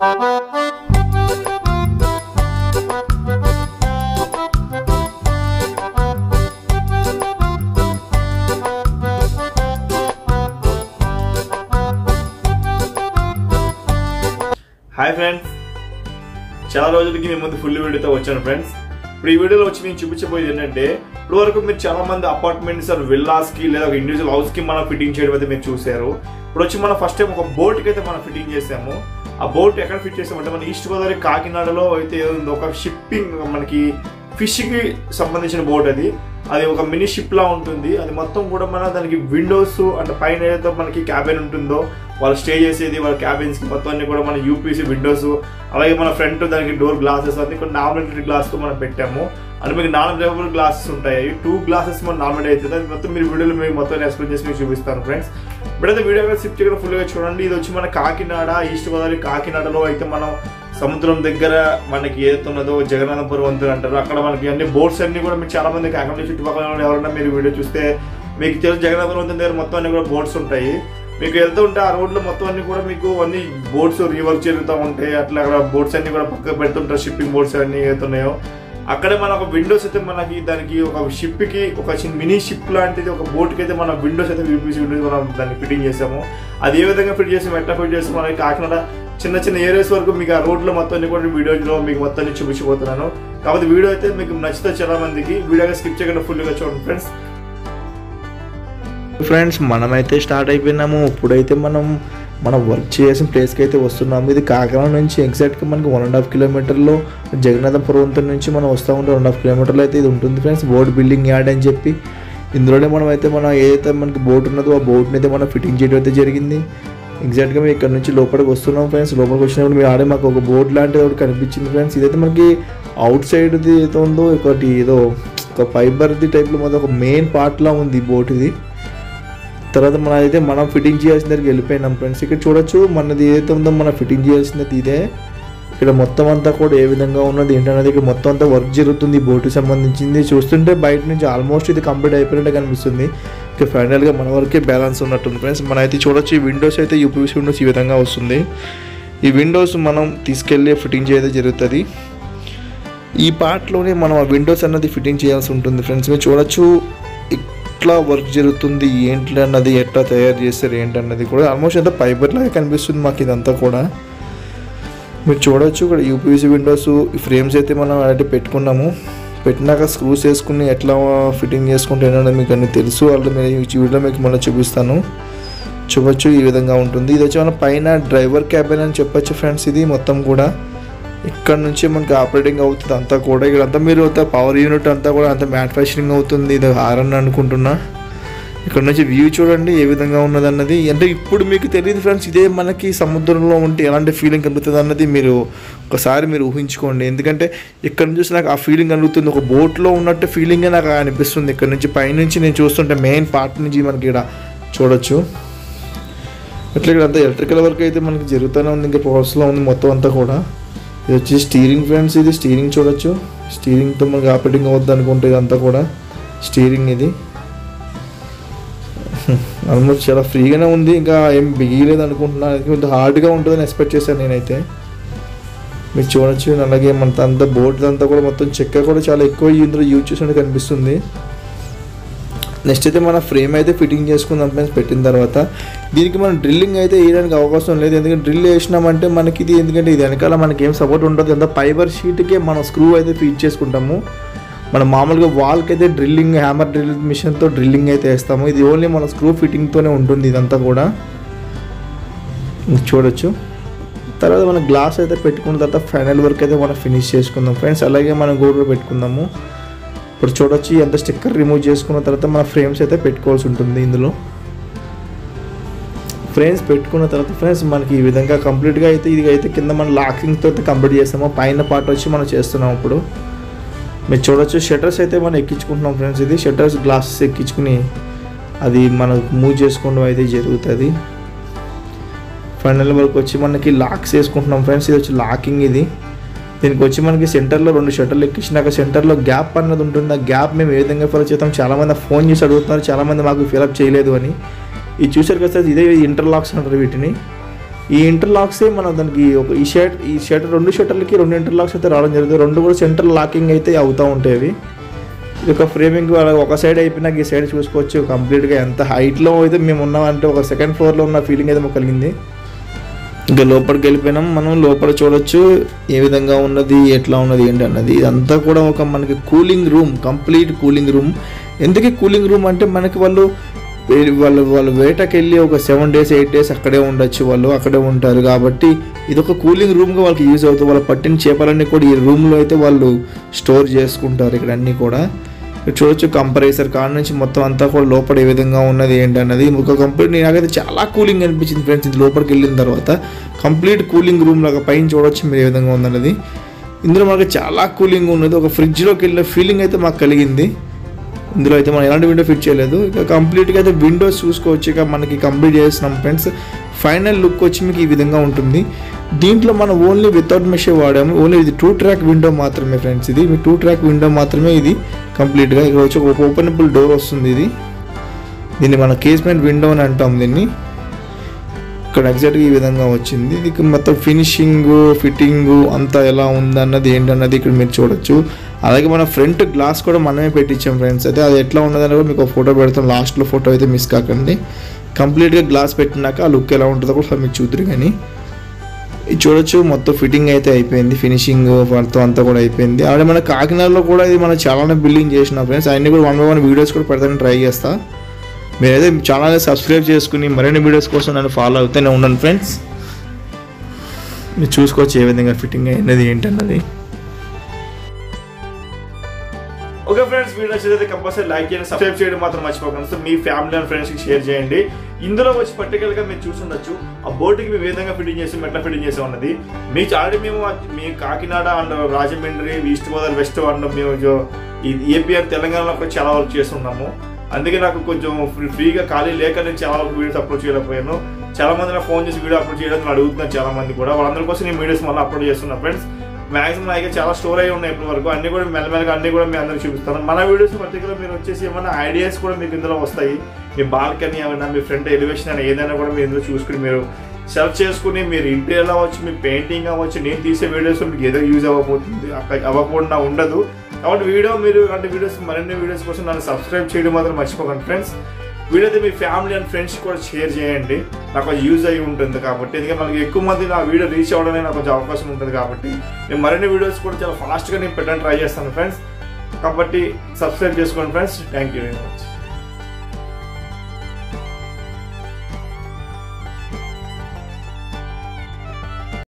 hi friends చాలా రోజులకి మీ ముందు ఫుల్ వీడియోతో వచ్చాను ఫ్రెండ్స్ ఇప్పుడు ఈ వీడియోలో వచ్చి నేను చూపించబోయేది ఏంటంటే ఇప్పుడు వరకు మీరు చాలా మంది అపార్ట్మెంట్స్ ఆర్ విల్లాస్ కి లేదా ఒక ఇండివిజువల్ హౌస్ కి మనం ఫిట్టింగ్ చేయడం అయితే మీరు చూసారు ఇప్పుడు వచ్చి మనం ఫస్ట్ టైం ఒక బోట్ కి అయితే మనం ఫిట్టింగ్ చేసాము ఆ బోట్ ఎక్కడ ఫిట్ చేసామంటే మన ఈస్ట్ గోదావరి కాకినాడలో అయితే ఏదో ఒక షిప్పింగ్ మనకి ఫిష్ కి సంబంధించిన బోట్ అది అది ఒక మినీ షిప్ లా ఉంటుంది అది మొత్తం కూడా మన దానికి విండోస్ అంటే పైన ఏదైతే మనకి క్యాబిన్ ఉంటుందో వాళ్ళు స్టే చేసేది వాళ్ళ క్యాబిన్స్ కి మొత్తం అన్ని కూడా మన యూపీసీ విండోస్ అలాగే మన ఫ్రంట్ దానికి డోర్ గ్లాసెస్ అన్ని కొన్ని నామినేటెడ్ గ్లాస్ తో మనం పెట్టాము అంటే మీకు నాన్ బ్రేకబుల్ గ్లాసెస్ ఉంటాయి టూ గ్లాసెస్ మన నామినేట్ అవుతుంది అది మొత్తం మీరు వీడియోలో మీకు మొత్తం ఎక్స్ప్లెయిన్ చేసి మీకు చూపిస్తాను ఫ్రెండ్స్ ఇప్పుడైతే వీడియో స్కిప్ చేయకుండా ఫుల్గా చూడండి ఇది వచ్చి మన కాకినాడ ఈస్ట్ గోదావరి కాకినాడలో అయితే మనం సముద్రం దగ్గర మనకి ఏదైతే ఉన్నదో జగన్నాథపురం వంతెన అంటారు అక్కడ మనకి అన్ని బోట్స్ అన్ని కూడా మీకు చాలా మంది కాకినాడ చుట్టుపక్కల ఉన్న ఎవరైనా మీరు వీడియో చూస్తే మీకు తెలుసు జగన్నాథపురం వంతెన దగ్గర మొత్తం అన్ని కూడా బోట్స్ ఉంటాయి మీకు వెళ్తూ ఉంటే ఆ రోడ్లో మొత్తం అన్ని కూడా మీకు అన్ని బోట్స్ రివర్స్ జరుగుతూ ఉంటాయి అట్లా అక్కడ బోట్స్ అన్ని కూడా పక్కకు పెడుతుంటారు షిప్పింగ్ బోట్స్ అన్ని ఏతున్నాయో అక్కడే మన ఒక విండోస్ అయితే మనకి దానికి ఒక షిప్ కి ఒక చిన్న మినీ షిప్ లాంటిది ఒక బోట్ కి అయితే మన విండోస్ అయితే యూపీసీ విండోస్ మనం దాన్ని ఫిట్టింగ్ చేసాము అది ఏ విధంగా ఫిట్ చేసాము ఎట్లా ఫిట్ చేసాము మనకి కాకినాడ చిన్న చిన్న ఏరియాస్ వరకు మీకు ఆ రోడ్లో మొత్తం అన్ని కూడా వీడియోలో మీకు మొత్తం అన్ని చూపించబోతున్నాను కాబట్టి వీడియో అయితే మీకు నచ్చితే చాలా మందికి వీడియోగా స్కిప్ చేయకుండా ఫుల్గా చూడండి ఫ్రెండ్స్ ఫ్రెండ్స్ మనమైతే స్టార్ట్ అయిపోయినాము ఇప్పుడైతే మనం మనం వర్క్ చేసిన ప్లేస్కి అయితే వస్తున్నాము ఇది కాకినాడ నుంచి ఎగ్జాక్ట్గా మనకి వన్ అండ్ హాఫ్ కిలోమీటర్లో జగన్నాథ పర్వతం నుంచి మనం వస్తూ ఉంటే వన్ అండ్ హాఫ్ కిలోమీటర్లో అయితే ఇది ఉంటుంది ఫ్రెండ్స్ బోట్ బిల్డింగ్ యార్డ్ అని చెప్పి ఇందులోనే మనం అయితే మనం ఏదైతే మనకి బోట్ ఉన్నదో ఆ బోట్ని అయితే మనం ఫిట్టింగ్ చేయడం అయితే జరిగింది ఎగ్జాక్ట్గా మేము ఇక్కడ నుంచి లోపలికి వస్తున్నాం ఫ్రెండ్స్ లోపలికి వచ్చినప్పుడు మీరు ఆడే మాకు ఒక బోట్ లాంటిది ఒకటి కనిపించింది ఫ్రెండ్స్ ఇదైతే మనకి అవుట్ సైడ్ది ఏదో ఉందో ఒకటి ఏదో ఒక ఫైబర్ది టైప్లో మొత్తం ఒక మెయిన్ పార్ట్లా ఉంది ఈ బోట్ ఇది తర్వాత మన అయితే మనం ఫిట్టింగ్ చేయాల్సిన దగ్గరికి వెళ్ళిపోయినాం ఫ్రెండ్స్ ఇక్కడ చూడొచ్చు మనది ఏదైతే ఉందో మనం ఫిట్టింగ్ చేయాల్సినది ఇదే ఇక్కడ మొత్తం అంతా కూడా ఏ విధంగా ఉన్నది ఏంటనేది ఇక్కడ మొత్తం అంతా వర్క్ జరుగుతుంది ఈ బోటుకి సంబంధించింది చూస్తుంటే బయట నుంచి ఆల్మోస్ట్ ఇది కంప్లీట్ అయిపోయినట్టు కనిపిస్తుంది ఇక ఫైనల్గా మన వరకే బ్యాలెన్స్ ఉన్నట్టుంది ఫ్రెండ్స్ మన అయితే చూడొచ్చు ఈ విండోస్ అయితే యూపీసీ విండోస్ ఈ విధంగా వస్తుంది ఈ విండోస్ మనం తీసుకెళ్ళి ఫిట్టింగ్ చేయడం జరుగుతుంది ఈ పార్ట్లోనే మనం ఆ విండోస్ అన్నది ఫిట్టింగ్ చేయాల్సి ఉంటుంది ఫ్రెండ్స్ మీరు చూడొచ్చు ఎట్లా వర్క్ జరుగుతుంది ఏంటి అన్నది ఎట్లా తయారు చేస్తారు ఏంటన్నది కూడా ఆల్మోస్ట్ అంతా ఫైబర్ లాగా కనిపిస్తుంది మాకు ఇదంతా కూడా మీరు చూడొచ్చు ఇక్కడ యూపీసీ విండోస్ ఫ్రేమ్స్ అయితే మనం అలాంటి పెట్టుకున్నాము పెట్టినాక స్క్రూస్ వేసుకుని ఎట్లా ఫిట్టింగ్ చేసుకుంటే ఏంటన్నది మీకు అన్ని తెలుసు ఆల్రెడీ మీరు ఈ వీడియోలో మీకు మళ్ళీ చూపిస్తాను చూపొచ్చు ఈ విధంగా ఉంటుంది ఇది వచ్చి మన పైన డ్రైవర్ క్యాబిన్ అని చెప్పొచ్చు ఫ్రెండ్స్ ఇది మొత్తం కూడా ఇక్కడ నుంచి మనకి ఆపరేటింగ్ అవుతుంది అంతా కూడా ఇక్కడ అంతా మీరు పవర్ యూనిట్ అంతా కూడా అంతా మ్యానుఫ్యాక్చరింగ్ అవుతుంది ఇది హారన్ అనుకుంటున్నా ఇక్కడ నుంచి వ్యూ చూడండి ఏ విధంగా ఉన్నది అన్నది అంటే ఇప్పుడు మీకు తెలియదు ఫ్రెండ్స్ ఇదే మనకి సముద్రంలో ఉంటే ఎలాంటి ఫీలింగ్ కలుగుతుంది అన్నది మీరు ఒకసారి మీరు ఊహించుకోండి ఎందుకంటే ఇక్కడ నుంచి చూసి నాకు ఆ ఫీలింగ్ కలుగుతుంది ఒక బోట్లో ఉన్నట్టు ఫీలింగే నాకు అనిపిస్తుంది ఇక్కడ నుంచి పైనుంచి నేను చూస్తుంటే మెయిన్ పార్ట్ నుంచి మనకి ఇక్కడ చూడొచ్చు అట్లా ఇక్కడ అంతా ఎలక్ట్రికల్ వర్క్ అయితే మనకి జరుగుతూనే ఉంది ఇంకా ప్రాసెస్లో ఉంది మొత్తం అంతా కూడా ఇది వచ్చి స్టీరింగ్ ఫ్రెండ్స్ ఇది స్టీరింగ్ చూడొచ్చు స్టీరింగ్తో మనకి ఆపరేటింగ్ అవుద్ది అనుకుంటే ఇదంతా కూడా స్టీరింగ్ ఇది ఆల్మోస్ట్ చాలా ఫ్రీగానే ఉంది ఇంకా ఏం బిగిలేదు అనుకుంటున్నాను కొంచెం హార్డ్గా ఉంటుందని ఎక్స్పెక్ట్ చేశాను నేనైతే మీరు చూడొచ్చు అలాగే మన అంతా బోర్డు అంతా కూడా మొత్తం చెక్క కూడా చాలా ఎక్కువ ఇందులో యూజ్ చేసినట్టు కనిపిస్తుంది నెక్స్ట్ అయితే మన ఫ్రేమ్ అయితే ఫిట్టింగ్ చేసుకుందాం ఫ్రెండ్స్ పెట్టిన తర్వాత దీనికి మనం డ్రిల్లింగ్ అయితే వేయడానికి అవకాశం లేదు ఎందుకంటే డ్రిల్ వేసినామంటే మనకి ఇది ఎందుకంటే ఇది వెనకాల మనకి ఏం సపోర్ట్ ఉండదు అంత ఫైబర్ షీట్కే మనం స్క్రూ అయితే ఫీట్ చేసుకుంటాము మనం మామూలుగా వాల్కి అయితే డ్రిల్లింగ్ హ్యామర్ డ్రిల్ మిషన్తో డ్రిల్లింగ్ అయితే వేస్తాము ఇది ఓన్లీ మన స్క్రూ ఫిట్టింగ్తోనే ఉంటుంది ఇదంతా కూడా చూడొచ్చు తర్వాత మనం గ్లాస్ అయితే పెట్టుకున్న తర్వాత ఫైనల్ వర్క్ అయితే మనం ఫినిష్ చేసుకుందాం ఫ్రెండ్స్ అలాగే మనం గోడలు పెట్టుకుందాము ఇప్పుడు చూడొచ్చు ఎంత స్టిక్కర్ రిమూవ్ చేసుకున్న తర్వాత మన ఫ్రేమ్స్ అయితే పెట్టుకోవాల్సి ఉంటుంది ఇందులో ఫ్రేమ్స్ పెట్టుకున్న తర్వాత ఫ్రెండ్స్ మనకి ఈ విధంగా కంప్లీట్గా అయితే ఇది అయితే కింద మనం లాకింగ్తో అయితే కంప్లీట్ చేస్తాము పైన పార్ట్ వచ్చి మనం చేస్తున్నాం ఇప్పుడు మీరు చూడొచ్చు షట్టర్స్ అయితే మనం ఎక్కించుకుంటున్నాం ఫ్రెండ్స్ ఇది షట్టర్స్ గ్లాసెస్ ఎక్కించుకుని అది మనం మూవ్ చేసుకోవడం అయితే జరుగుతుంది ఫైనల్ వరకు వచ్చి మనకి లాక్స్ వేసుకుంటున్నాం ఫ్రెండ్స్ ఇది వచ్చి లాకింగ్ ఇది దీనికి వచ్చి మనకి సెంటర్లో రెండు షట్టర్లు ఎక్కించినాక సెంటర్లో గ్యాప్ అన్నది ఉంటుంది ఆ గ్యాప్ మేము ఏ విధంగా ఫిల్ చేస్తాం చాలామంది ఫోన్ చేసి అడుగుతున్నారు చాలామంది మాకు ఫిలప్ చేయలేదు అని ఇది చూసారు కదా సార్ ఇదే ఇంటర్లాక్స్ అంటారు వీటిని ఈ ఇంటర్లాక్సే మనం దానికి ఒక ఈ షర్ట్ ఈ షర్ట్ రెండు షర్టర్లకి రెండు ఇంటర్లాక్స్ అయితే రావడం జరుగుతుంది రెండు కూడా సెంటర్ లాకింగ్ అయితే అవుతూ ఉంటాయి అవి ఇది ఒక ఫ్రేమింగ్ అలా ఒక సైడ్ అయిపోయినాక ఈ సైడ్ చూసుకోవచ్చు కంప్లీట్గా ఎంత హైట్లో అయితే మేము ఉన్నామంటే ఒక సెకండ్ ఫ్లోర్లో ఉన్న ఫీలింగ్ అయితే మాకు కలిగింది ఇంకా లోపలికి వెళ్ళిపోయినాం మనం లోపల చూడొచ్చు ఏ విధంగా ఉన్నది ఎట్లా ఉన్నది ఏంటి అన్నది ఇదంతా కూడా ఒక మనకి cooling room complete cooling room ఎందుకు కూలింగ్ రూమ్ అంటే మనకి వాళ్ళు వే- వాళ్ళు వాళ్ళు వేటకి వెళ్ళి ఒక సెవెన్ డేస్ ఎయిట్ డేస్ అక్కడే ఉండొచ్చు వాళ్ళు అక్కడే ఉంటారు కాబట్టి ఇది ఒక కూలింగ్ రూమ్గా వాళ్ళకి యూజ్ అవుతుంది వాళ్ళు పట్టిన చేపలన్నీ కూడా ఈ రూమ్లో అయితే వాళ్ళు స్టోర్ చేసుకుంటారు ఇక్కడ అన్నీ కూడా ఇక్కడ చూడొచ్చు కంపరేసర్ కాడ నుంచి మొత్తం అంతా కూడా లోపల ఏ విధంగా ఉన్నది ఏంటి అన్నది ఒక కంప్లీట్ నాకైతే చాలా కూలింగ్ అనిపించింది ఫ్రెండ్స్ ఇది లోపలికి వెళ్ళిన తర్వాత కంప్లీట్ కూలింగ్ రూమ్ లాగా పైన చూడొచ్చు మీరు ఏ విధంగా ఉందన్నది ఇందులో మనకి చాలా కూలింగ్ ఉన్నది ఒక ఫ్రిడ్జ్లోకి వెళ్ళిన ఫీలింగ్ అయితే మాకు కలిగింది ఇందులో అయితే మనం ఎలాంటి విండో ఫిట్ చేయలేదు ఇక కంప్లీట్గా అయితే విండోస్ చూసుకోవచ్చు ఇక మనకి కంప్లీట్ చేస్తున్నాం ఫ్రెండ్స్ ఫైనల్ లుక్ వచ్చి మీకు ఈ విధంగా ఉంటుంది దీంట్లో మనం ఓన్లీ వితౌట్ మెషే వాడాము ఓన్లీ ఇది టూ ట్రాక్ విండో మాత్రమే ఫ్రెండ్స్ ఇది మీ టూ ట్రాక్ విండో మాత్రమే ఇది కంప్లీట్గా ఇక్కడ వచ్చి ఒక ఓపెనబుల్ డోర్ వస్తుంది ఇది దీన్ని మన కేస్మెంట్ విండో అని అంటాం దీన్ని ఇక్కడ ఎగ్జాక్ట్గా ఈ విధంగా వచ్చింది ఇది మొత్తం ఫినిషింగ్ ఫిట్టింగ్ అంతా ఎలా ఉందన్నది ఏంటన్నది ఇక్కడ మీరు చూడొచ్చు అలాగే మన ఫ్రంట్ గ్లాస్ కూడా మనమే పెట్టించాం ఫ్రెండ్స్ అయితే అది ఎట్లా ఉన్నదని కూడా మీకు ఫోటో పెడతాం లాస్ట్లో ఫోటో అయితే మిస్ కాకండి కంప్లీట్గా గ్లాస్ పెట్టినాక ఆ లుక్ ఎలా ఉంటుందో కూడా మీరు చూద్దరు కానీ ఇది చూడొచ్చు మొత్తం ఫిట్టింగ్ అయితే అయిపోయింది ఫినిషింగ్ మొత్తం అంతా కూడా అయిపోయింది అలాగే మన కాకినాడలో కూడా ఇది మనం చాలానే బిల్డింగ్ చేసిన ఫ్రెండ్స్ అన్ని కూడా వన్ బై వన్ వీడియోస్ కూడా పెడతానికి ట్రై చేస్తా మీరైతే ఛానల్ని సబ్స్క్రైబ్ చేసుకుని మరిన్ని వీడియోస్ కోసం నన్ను ఫాలో అవుతూనే ఉండండి ఫ్రెండ్స్ మీరు చూసుకోవచ్చు ఏ విధంగా ఫిట్టింగ్ అయినది ఏంటన్నది ఓకే ఫ్రెండ్స్ వీడియో నచ్చితే కంపల్సరీ లైక్ చేయండి సబ్స్క్రైబ్ చేయడం మాత్రం మర్చిపోకండి సో మీ ఫ్యామిలీ అండ్ ఫ్రెండ్స్ కి షేర్ చేయండి ఇందులో వచ్చి పర్టికల్ గా మీరు చూసుండొచ్చు ఆ బోర్డుకి మేము ఏ విధంగా ఫిట్టింగ్ చేసి ఎట్లా ఫిట్టింగ్ చేసాం అన్నది మీకు ఆల్రెడీ మేము ఆ- మీ Kakinada and Rajahmundry east Godavari west and మేము జో- ఈ ఏపీఆర్ తెలంగాణలో కూడా చాలా వర్క్ చేస్తున్నాము అందుకే నాకు కొంచెం ఫ్రీ- ఫ్రీగా ఖాళీ లేక నేను చాలా వరకు వీడియోస్ అప్లోడ్ చేయలేకపోయాను చాలా మంది నాకు ఫోన్ చేసి వీడియో అప్లోడ్ చేయడానికి అడుగుతున్నారు చాలా మంది కూడా వాళ్ళందరి కోసం నేను వీడియోస్ మళ్ళీ అప్లోడ్ చేస్తున్నా ఫ్రెండ్స్ మాక్సిమం అయితే చాలా స్టోర్ అయి ఉన్నాయి ఇప్పటి వరకు అన్ని కూడా మెల్లమెల్లగా అన్ని కూడా మీ అందరికి చూపిస్తాను మన వీడియోస్ పర్టికులర్ మీరు వచ్చేసి ఏమైనా ఐడియాస్ కూడా మీకు ఇందులో వస్తాయి మీ బాల్కనీ ఏమైనా మీ ఫ్రంట్ ఎలివేషన్ అని ఏదైనా కూడా మీరు ఇందులో చూసుకుని మీరు సెర్చ్ చేసుకుని మీరు ఇంటీరియర్ అవ్వచ్చు మీ పెయింటింగ్ అవ్వచ్చు నేను తీసే వీడియోస్ మీకు ఏదో యూజ్ అవ్వబోతుంది అక్క- అవ్వకుండా ఉండదు కాబట్టి వీడియో మీరు ఇలాంటి వీడియోస్ మరిన్ని వీడియోస్ కోసం నన్ను సబ్స్క్రైబ్ చేయడం మాత్రం మర్చిపోకండి ఫ్రెండ్స్ వీడియో అయితే మీ ఫ్యామిలీ అండ్ ఫ్రెండ్స్ కూడా షేర్ చేయండి నాకు అది యూజ్ అయి ఉంటుంది కాబట్టి ఎందుకంటే మనకి ఎక్కువ మంది నా వీడియో రీచ్ అవ్వడానికి నాకు కొంచెం అవకాశం ఉంటుంది కాబట్టి నేను మరిన్ని వీడియోస్ కూడా చాలా ఫాస్ట్గా నేను పెట్టడానికి ట్రై చేస్తాను ఫ్రెండ్స్ కాబట్టి సబ్స్క్రైబ్ చేసుకోండి friends thank you very much